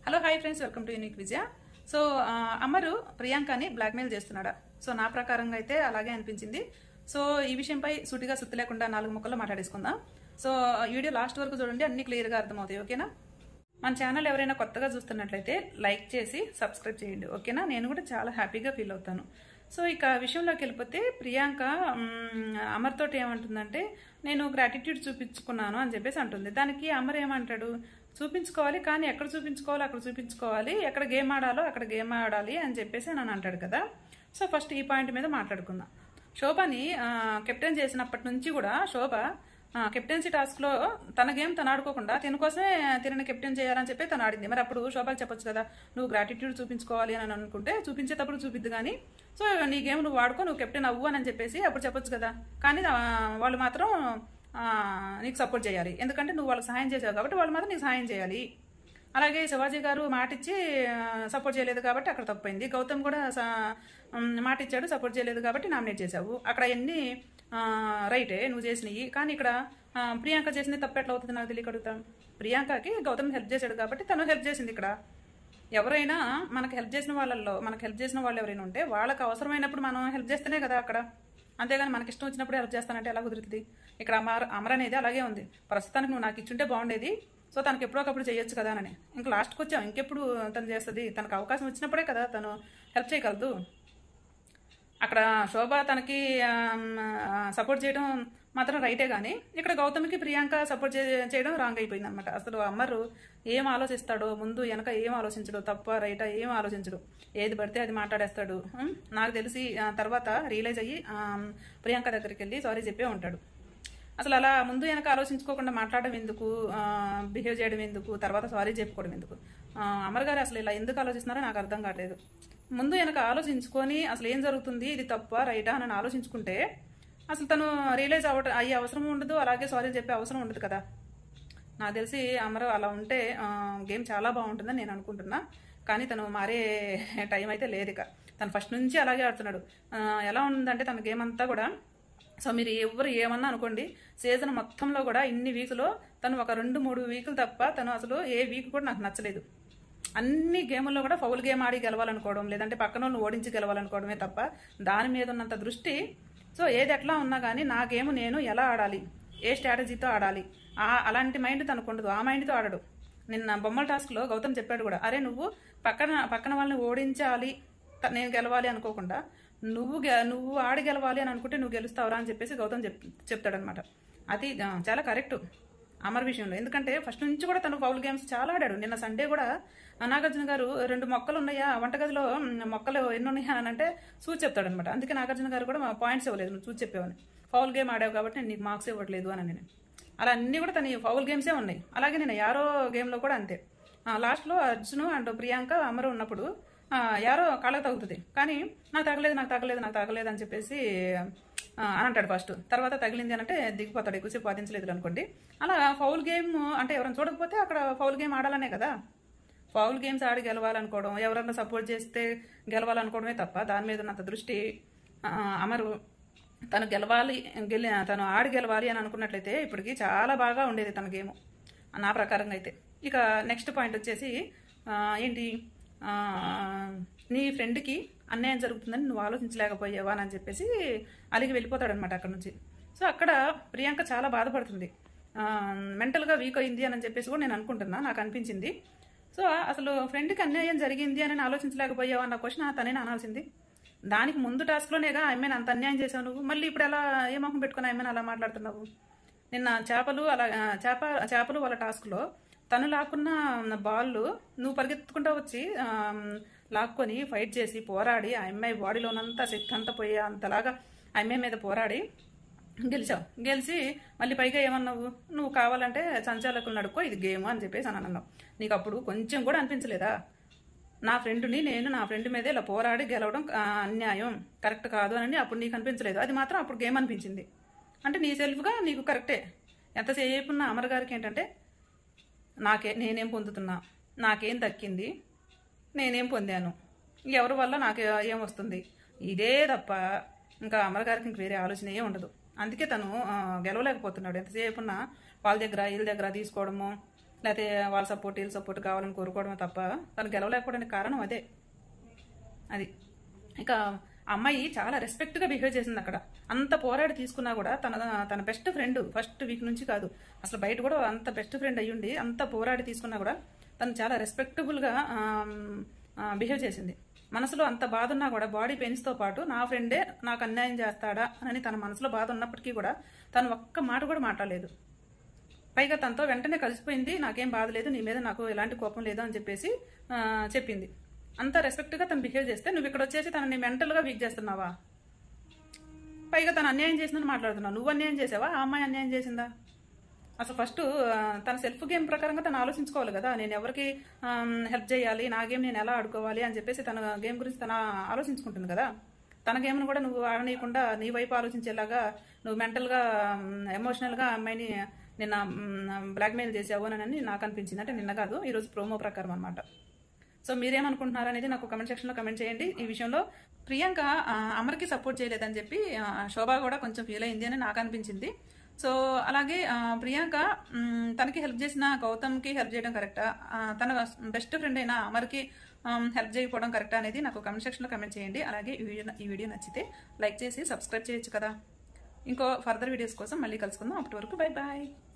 Hello hi friends welcome to unique Vijaya so uh, అమరు ప్రియాంకని blackmail చేస్తున్నాడా so నా ప్రకారంగా అయితే అలాగే అనిపించింది సో ఈ విషయంపై సూటిగా సుత్తి లేకుండా నాలుగు ముక్కల్లో మాట్లాడేసుకుందాం సో ఈ వీడియో లాస్ట్ వరకు చూడండి అన్ని క్లియర్గా అర్థమవుతాయి ఓకేనా మన ఛానల్ ఎవరైనా కొత్తగా చూస్తున్నట్లయితే లైక్ చేసి సబ్స్క్రైబ్ చేయండి ఓకేనా నేను కూడా చాలా హ్యాపీగా ఫీల్ అవుతాను సో ఇక విషయంలోకి వెళ్ళిపోతే ప్రియాంక మ్, అమర్ తోటి ఏమంటుందంటే నేను గ్రాటిట్యూడ్ చూపించుకున్నాను అని చెప్పేసి అంటుంది దానికి అమర్ ఏమంటాడు చూపించుకోవాలి కానీ ఎక్కడ చూపించుకోవాలో అక్కడ చూపించుకోవాలి ఎక్కడ గేమ్ ఆడాలో అక్కడ గేమ్ ఆడాలి అని చెప్పేసి నన్ను అంటాడు కదా సో ఫస్ట్ ఈ పాయింట్ మీద మాట్లాడుకుందాం శోభని ఆ, కెప్టెన్ చేసినప్పటి నుంచి కూడా శోభ ఆ, కెప్టెన్సీ టాస్క్ లో తన గేమ్ తను ఆడుకోకుండా తిన కోసమే తినని కెప్టెన్ చేయాలని చెప్పి తను ఆడింది మరి అప్పుడు శోభకి చెప్పొచ్చు కదా నువ్వు గ్రాటిట్యూడ్ చూపించుకోవాలి అని అనుకుంటే చూపించేటప్పుడు చూపిద్దు కానీ సో నీ గేమ్ నువ్వు వాడుకో నువ్వు కెప్టెన్ అవ్వు అని చెప్పేసి అప్పుడు చెప్పొచ్చు కదా కానీ ఆ, వాళ్ళు మాత్రం ఆ, నీకు సపోర్ట్ చేయాలి ఎందుకంటే నువ్వు వాళ్ళకి సహాయం చేసావు కాబట్టి వాళ్ళు మాత్రం నీకు సహాయం చేయాలి అలాగే శివాజీ గారు మాట ఇచ్చి సపోర్ట్ చేయలేదు కాబట్టి అక్కడ తప్పైంది గౌతమ్ కూడా స- ఉమ్, మాట ఇచ్చాడు సపోర్ట్ చేయలేదు కాబట్టి నామినేట్ చేశావు అక్కడ ఎన్ని రైటే నువ్వు చేసినవి కానీ ఇక్కడ ఆ, ప్రియాంక చేసింది తప్పు ఎట్లా అవుతుంది నాకు తెలియక అడుగుతాం ప్రియాంకకి గౌతమ్ హెల్ప్ చేశాడు కాబట్టి తను హెల్ప్ చేసింది ఇక్కడ ఎవరైనా మనకు హెల్ప్ చేసిన వాళ్ళల్లో మనకు హెల్ప్ చేసిన వాళ్ళు ఎవరైనా ఉంటే వాళ్ళకి అవసరమైనప్పుడు మనం హెల్ప్ చేస్తేనే కదా అక్కడ అంతేగాని మనకి ఇష్టం వచ్చినప్పుడు హెల్ప్ చేస్తానంటే ఎలా కుదురుతుంది ఇక్కడ అమర్ అమర్ అనేది అలాగే ఉంది ప్రస్తుతానికి నువ్వు నాకు ఇచ్చుంటే బాగుండేది సో తనకి ఎప్పుడోకప్పుడు చేయొచ్చు కదా అని ఇంకా లాస్ట్కి వచ్చాం ఇంకెప్పుడు తను చేస్తుంది తనకు అవకాశం వచ్చినప్పుడే కదా తను హెల్ప్ చేయగలదు అక్కడ శోభ తనకి సపోర్ట్ చేయడం మాత్రం రైటే కానీ ఇక్కడ గౌతమికి ప్రియాంక సపోర్ట్ చేయడం రాంగ్ అయిపోయింది అనమాట అసలు అమ్మరు ఏం ఆలోచిస్తాడో ముందు వెనక ఏం ఆలోచించడు తప్ప రైటా ఏం ఆలోచించడు ఏది పడితే అది మాట్లాడేస్తాడు ఉం? నాకు తెలిసి ఆ, తర్వాత రియలైజ్ అయ్యి ఆ, ప్రియాంక దగ్గరికి వెళ్ళి సారీ చెప్పే ఉంటాడు అసలు అలా ముందు వెనక ఆలోచించుకోకుండా మాట్లాడడం ఎందుకు బిహేవ్ చేయడం ఎందుకు తర్వాత సారీ చెప్పుకోవడం ఎందుకు ఆ, అమర్ గారు అసలు ఇలా ఎందుకు ఆలోచిస్తున్నారో నాకు అర్థం కావట్లేదు ముందు వెనక ఆలోచించుకొని అసలు ఏం జరుగుతుంది ఇది తప్ప రైటా అని ఆలోచించుకుంటే అసలు తను రియలైజ్ అవ్వ అయ్యే అవసరం ఉండదు అలాగే సారీ చెప్పే అవసరం ఉండదు కదా నాకు తెలిసి అమరు అలా ఉంటే ఆ, గేమ్ చాలా బాగుంటుందని నేను అనుకుంటున్నా కానీ తను మారే టైం అయితే లేదు ఇక తను ఫస్ట్ నుంచి అలాగే ఆడుతున్నాడు ఆ, ఎలా ఉందంటే తన గేమ్ అంతా కూడా సో మీరు ఎవరు ఏమన్నా అనుకోండి సీజన్ మొత్తంలో కూడా ఇన్ని వీకులో తను ఒక రెండు మూడు వీకులు తప్ప తను అసలు ఏ వీక్ కూడా నాకు నచ్చలేదు అన్ని గేముల్లో కూడా ఫౌల్ గేమ్ ఆడి గెలవాలనుకోవడం లేదంటే పక్కన వాళ్ళని ఓడించి గెలవాలనుకోవడమే తప్ప దాని మీద ఉన్నంత దృష్టి సో ఏది ఎట్లా ఉన్నా కానీ నా గేమ్ నేను ఎలా ఆడాలి ఏ స్ట్రాటజీతో ఆడాలి ఆ అలాంటి మైండ్ తనకు ఉండదు ఆ మైండ్తో ఆడడు నిన్న బొమ్మల టాస్క్లో గౌతమ్ చెప్పాడు కూడా అరే నువ్వు పక్కన పక్కన వాళ్ళని ఓడించాలి త- నేను గెలవాలి అనుకోకుండా నువ్వు గె- నువ్వు ఆడి గెలవాలి అని అనుకుంటే నువ్వు గెలుస్తావురా అని చెప్పేసి గౌతమ్ చెప్ చెప్తాడనమాట అది ఆ, చాలా కరెక్ట్ అమర్ విషయంలో ఎందుకంటే ఫస్ట్ నుంచి కూడా తను ఫౌల్ గేమ్స్ చాలా ఆడాడు నిన్న సండే కూడా నాగార్జున గారు రెండు మొక్కలు ఉన్నాయా వంటగదిలో మ్, మొక్కలు ఎన్ని ఉన్నాయా అని అంటే చూసి చెప్తాడనమాట అందుకే నాగార్జున గారు కూడా పాయింట్స్ ఇవ్వలేదు నువ్వు చూసి చెప్పేవని ఫౌల్ గేమ్ ఆడావు కాబట్టి నేను నీకు మార్క్స్ ఇవ్వట్లేదు అని నేను అలా అన్నీ కూడా తన ఫౌల్ గేమ్సే ఉన్నాయి అలాగే నేను యారో గేమ్లో కూడా అంతే ఆ, లాస్ట్లో అర్జున్ అండ్ ప్రియాంక అమరు ఉన్నప్పుడు ఆ, యారో కళ్ళకు తగులుతుంది కానీ నాకు తగలేదు నాకు తగలేదు నాకు తగలేదు అని చెప్పేసి ఆ, అని అంటాడు ఫస్ట్ తర్వాత తగిలింది అని అంటే దిగిపోతాడు ఎక్కువసేపు వాదించలేదు అనుకోండి అలా ఫౌల్ గేమ్ అంటే ఎవరైనా చూడకపోతే అక్కడ ఫౌల్ గేమ్ ఆడాలనే కదా ఫౌల్ గేమ్స్ ఆడి గెలవాలనుకోవడం ఎవరన్నా సపోర్ట్ చేస్తే గెలవాలనుకోవడమే తప్ప దాని మీద ఉన్నంత దృష్టి ఆ, అమరు తను గెలవాలి గెలి తను ఆడి గెలవాలి అని అనుకున్నట్లయితే ఇప్పటికి చాలా బాగా ఉండేది తన గేమ్ నా ప్రకారంగా అయితే ఇక నెక్స్ట్ పాయింట్ వచ్చేసి ఆ, ఏంటి ఆ, నీ ఫ్రెండ్కి అన్యాయం జరుగుతుందని నువ్వు ఆలోచించలేకపోయావా అని చెప్పేసి అలిగి వెళ్ళిపోతాడనమాట అక్కడ నుంచి సో అక్కడ ప్రియాంక చాలా బాధపడుతుంది ఆ, మెంటల్గా వీక్ అయింది అని చెప్పేసి కూడా నేను అనుకుంటున్నా నాకు అనిపించింది సో అసలు ఫ్రెండ్కి అన్యాయం జరిగింది అని ఆలోచించలేకపోయావా అన్న క్వశ్చన్ తనే అనాల్సింది దానికి ముందు టాస్క్లోనేగా ఆమెను అంత అన్యాయం చేసావు నువ్వు మళ్ళీ ఇప్పుడు ఎలా ఏ మొహం పెట్టుకుని ఆమెను అలా మాట్లాడుతున్నావు నిన్న చేపలు అలా ఆ, చేప చేపలు వాళ్ళ టాస్క్లో తను లాక్కున్న బాళ్ళు నువ్వు పరిగెత్తుకుంటూ వచ్చి ఆ, లాక్కొని ఫైట్ చేసి పోరాడి ఆ అమ్మాయి బాడీలోనంతా శక్తి అంతా పోయి అంతలాగా ఆ అమ్మాయి మీద పోరాడి గెలిచావు గెలిచి మళ్ళీ పైగా ఏమన్నావు నువ్వు కావాలంటే సంచాలకులు నడుక్కో ఇది గేమ్ అని చెప్పేసి అని అన్నావు నీకు అప్పుడు కొంచెం కూడా అనిపించలేదా నా ఫ్రెండ్ని నేను నా ఫ్రెండ్ మీద ఇలా పోరాడి గెలవడం ఆ, అన్యాయం కరెక్ట్ కాదు అని అప్పుడు నీకు అనిపించలేదు అది మాత్రం అప్పుడు గేమ్ అనిపించింది అంటే నీ సెల్ఫ్గా నీకు కరెక్టే ఎంతసేపు ఉన్న అమర్ గారికి ఏంటంటే నాకే నేనేం పొందుతున్నా నాకేం దక్కింది నేనేం పొందాను ఎవరి వల్ల నాకు ఏం వస్తుంది ఇదే తప్ప ఇంకా అమర్ గారికి ఇంక వేరే ఆలోచన ఏం ఉండదు అందుకే తను ఆ, గెలవలేకపోతున్నాడు ఎంతసేపు ఉన్నా వాళ్ళ దగ్గర వీళ్ళ దగ్గర తీసుకోవడము లేకపోతే వాళ్ళ సపోర్ట్ వీళ్ళ సపోర్ట్ కావాలని కోరుకోవడమే తప్ప తను గెలవలేకపోవడానికి కారణం అదే అది ఇక ఆ అమ్మాయి చాలా రెస్పెక్ట్గా బిహేవ్ చేసింది అక్కడ అంత పోరాడి తీసుకున్నా కూడా తన తన బెస్ట్ ఫ్రెండ్ ఫస్ట్ వీక్ నుంచి కాదు అసలు బయట కూడా అంత బెస్ట్ ఫ్రెండ్ అయ్యుండి అంత పోరాడి తీసుకున్నా కూడా తను చాలా రెస్పెక్టబుల్గా బిహేవ్ చేసింది మనసులో అంత బాధ ఉన్నా కూడా బాడీ పెయిన్స్తో పాటు నా ఫ్రెండే నాకు అన్యాయం చేస్తాడా అని తన మనసులో బాధ ఉన్నప్పటికీ కూడా తను ఒక్క మాట కూడా మాట్లాడలేదు పైగా తనతో వెంటనే కలిసిపోయింది నాకేం బాధ లేదు నీ మీద నాకు ఎలాంటి కోపం లేదు అని చెప్పేసి ఆ, చెప్పింది అంత రెస్పెక్ట్గా తను బిహేవ్ చేస్తే నువ్వు ఇక్కడ వచ్చేసి తనని మెంటల్గా వీక్ చేస్తున్నావా పైగా తను అన్యాయం చేసిందని మాట్లాడుతున్నావు నువ్వు అన్యాయం చేసావా ఆ అమ్మాయి అన్యాయం చేసిందా అసలు ఫస్ట్ తన సెల్ఫ్ గేమ్ ప్రకారంగా తను ఆలోచించుకోవాలి కదా నేను ఎవరికి హెల్ప్ చేయాలి నా గేమ్ నేను ఎలా ఆడుకోవాలి అని చెప్పేసి తన గేమ్ గురించి తన ఆలోచించుకుంటుంది కదా తన గేమ్ను కూడా నువ్వు ఆడనీయకుండా నీ వైపు ఆలోచించేలాగా నువ్వు మెంటల్గా ఎమోషనల్గా అమ్మాయిని నిన్న బ్లాక్మెయిల్ చేసావు అని నాకు అనిపించింది అంటే నిన్న కాదు ఈరోజు ప్రోమో ప్రకారం అనమాట సో మీరేమనుకుంటున్నారు అనేది నాకు కమెంట్ సెక్షన్లో కమెంట్ చేయండి ఈ విషయంలో ప్రియాంక ఆ, అమర్కి సపోర్ట్ చేయలేదని చెప్పి ఆ, శోభ కూడా కొంచెం ఫీల్ అయింది అని నాకు అనిపించింది సో అలాగే ఆ, ప్రియాంక మ్, తనకి హెల్ప్ చేసిన గౌతమ్కి హెల్ప్ చేయడం కరెక్టా ఆ, తన బెస్ట్ ఫ్రెండ్ అయిన అమర్కి హెల్ప్ చేయకపోవడం కరెక్టా అనేది నాకు కమెంట్ సెక్షన్లో కమెంట్ చేయండి అలాగే ఈ వీడియో ఈ వీడియో నచ్చితే లైక్ చేసి సబ్స్క్రైబ్ చేయొచ్చు కదా ఇంకో ఫర్దర్ వీడియోస్ కోసం మళ్ళీ కలుసుకుందాం అప్పటి వరకు బై బాయ్